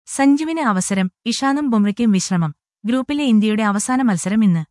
സഞ്ജുവിന് അവസരം ഇഷാനും ബുംറയ്ക്കും വിശ്രമം ഗ്രൂപ്പിലെ ഇന്ത്യയുടെ അവസാന മത്സരം ഇന്ന്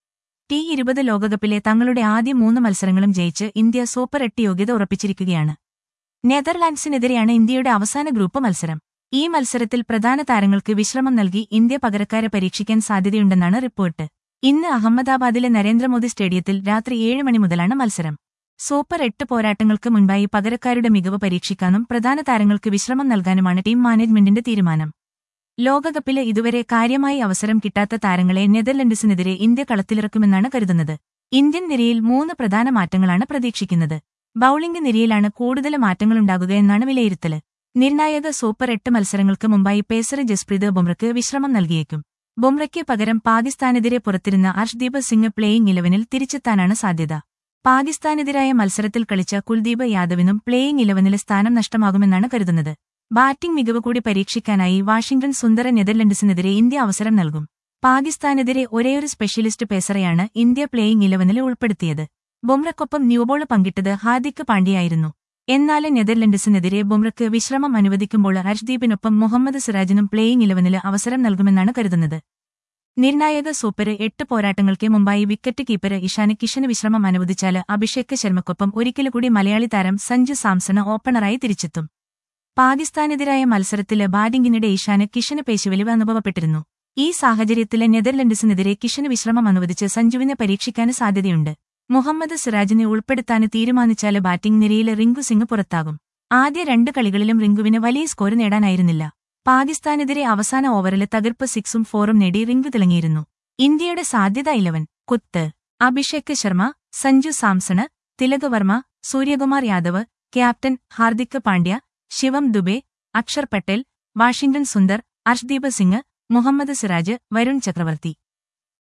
ടി ഇരുപത് ലോകകപ്പിലെ തങ്ങളുടെ ആദ്യ മൂന്ന് മത്സരങ്ങളും ജയിച്ച് ഇന്ത്യ സൂപ്പർ എട്ട് യോഗ്യത ഉറപ്പിച്ചിരിക്കുകയാണ് നെതർലാൻഡ്സിനെതിരെയാണ് ഇന്ത്യയുടെ അവസാന ഗ്രൂപ്പ് മത്സരം ഈ മത്സരത്തിൽ പ്രധാന താരങ്ങൾക്ക് വിശ്രമം നൽകി ഇന്ത്യ പകരക്കാരെ പരീക്ഷിക്കാൻ സാധ്യതയുണ്ടെന്നാണ് റിപ്പോർട്ട് ഇന്ന് അഹമ്മദാബാദിലെ നരേന്ദ്രമോദി സ്റ്റേഡിയത്തിൽ രാത്രി ഏഴ് മണി മുതലാണ് മത്സരം സൂപ്പർ എട്ട് പോരാട്ടങ്ങൾക്ക് മുൻപായി പകരക്കാരുടെ മികവ് പരീക്ഷിക്കാനും പ്രധാന താരങ്ങൾക്ക് വിശ്രമം നൽകാനുമാണ് ടീം മാനേജ്മെന്റിന്റെ തീരുമാനം ലോകകപ്പില് ഇതുവരെ കാര്യമായി അവസരം കിട്ടാത്ത താരങ്ങളെ നെതർലൻഡ്സിനെതിരെ ഇന്ത്യ കളത്തിലിറക്കുമെന്നാണ് കരുതുന്നത് ഇന്ത്യൻ നിരയിൽ മൂന്ന് പ്രധാന മാറ്റങ്ങളാണ് പ്രതീക്ഷിക്കുന്നത് ബൌളിംഗ് നിരയിലാണ് കൂടുതൽ മാറ്റങ്ങളുണ്ടാകുകയെന്നാണ് വിലയിരുത്തല് നിർണായക സൂപ്പർ എട്ട് മത്സരങ്ങൾക്ക് മുമ്പായി പേസർ ജസ്പ്രീത് ബുംറയ്ക്ക് വിശ്രമം നൽകിയേക്കും ബുംറയ്ക്ക് പകരം പാകിസ്ഥാനെതിരെ പുറത്തിരുന്ന അർഷ്ദീപ് സിംഗ് പ്ലേയിംഗ് ഇലവനിൽ തിരിച്ചെത്താനാണ് സാധ്യത പാകിസ്ഥാനെതിരായ മത്സരത്തിൽ കളിച്ച കുൽദീപ് യാദവിനും പ്ലേയിംഗ് ഇലവനിലെ സ്ഥാനം നഷ്ടമാകുമെന്നാണ് കരുതുന്നത് ബാറ്റിംഗ് മികവ് കൂടി പരീക്ഷിക്കാനായി വാഷിംഗ്ടൺ സുന്ദര നെതർലൻഡ്സിനെതിരെ ഇന്ത്യ അവസരം നൽകും പാകിസ്ഥാനെതിരെ ഒരേയൊരു സ്പെഷ്യലിസ്റ്റ് പേസറെയാണ് ഇന്ത്യ പ്ലേയിംഗ് ഇലവനിൽ ഉൾപ്പെടുത്തിയത് ബുംറയ്ക്കൊപ്പം ന്യൂബോൾ പങ്കിട്ടത് ഹാദിക്ക് പാണ്ഡ്യയായിരുന്നു എന്നാൽ നെതർലൻഡ്സിനെതിരെ ബുംറയ്ക്ക് വിശ്രമം അനുവദിക്കുമ്പോൾ ഹർഷ്ദീപിനൊപ്പം മുഹമ്മദ് സിറാജിനും പ്ലേയിംഗ് ഇലവനിൽ അവസരം നൽകുമെന്നാണ് കരുതുന്നത് നിർണായക സൂപ്പർ എട്ട് പോരാട്ടങ്ങൾക്ക് മുമ്പായി വിക്കറ്റ് കീപ്പർ ഇഷാന് കിഷന് വിശ്രമം അനുവദിച്ചാൽ അഭിഷേക് ശർമ്മക്കൊപ്പം ഒരിക്കലു കൂടി മലയാളി താരം സഞ്ജു സാംസണ് ഓപ്പണറായി തിരിച്ചെത്തും പാകിസ്ഥാനെതിരായ മത്സരത്തില് ബാറ്റിംഗിനിടെ ഇഷാന് കിഷന് പേശുവലിവ് അനുഭവപ്പെട്ടിരുന്നു ഈ സാഹചര്യത്തില് നെതർലൻഡ്സിനെതിരെ കിഷന് വിശ്രമം അനുവദിച്ച് സഞ്ജുവിനെ പരീക്ഷിക്കാൻ സാധ്യതയുണ്ട് മുഹമ്മദ് സിറാജിനെ ഉൾപ്പെടുത്താൻ തീരുമാനിച്ചാല് ബാറ്റിംഗ് നിരയില് റിങ്കു സിംഗ് പുറത്താകും ആദ്യ രണ്ട് കളികളിലും റിങ്കുവിന് വലിയ സ്കോർ നേടാനായിരുന്നില്ല പാകിസ്ഥാനെതിരെ അവസാന ഓവറിൽ തകർപ്പ് സിക്സും ഫോറും നേടി റിങ്കു തിളങ്ങിയിരുന്നു ഇന്ത്യയുടെ സാധ്യത ഇലവൻ കുത്ത് Abhishek Sharma Sanju Samson Tilak Varma Suryakumar Yadav captain Hardik Pandya Shivam Dube Axar Patel Washington Sundar Arshdeep Singh Mohammed Siraj Varun ചക്രവർത്തി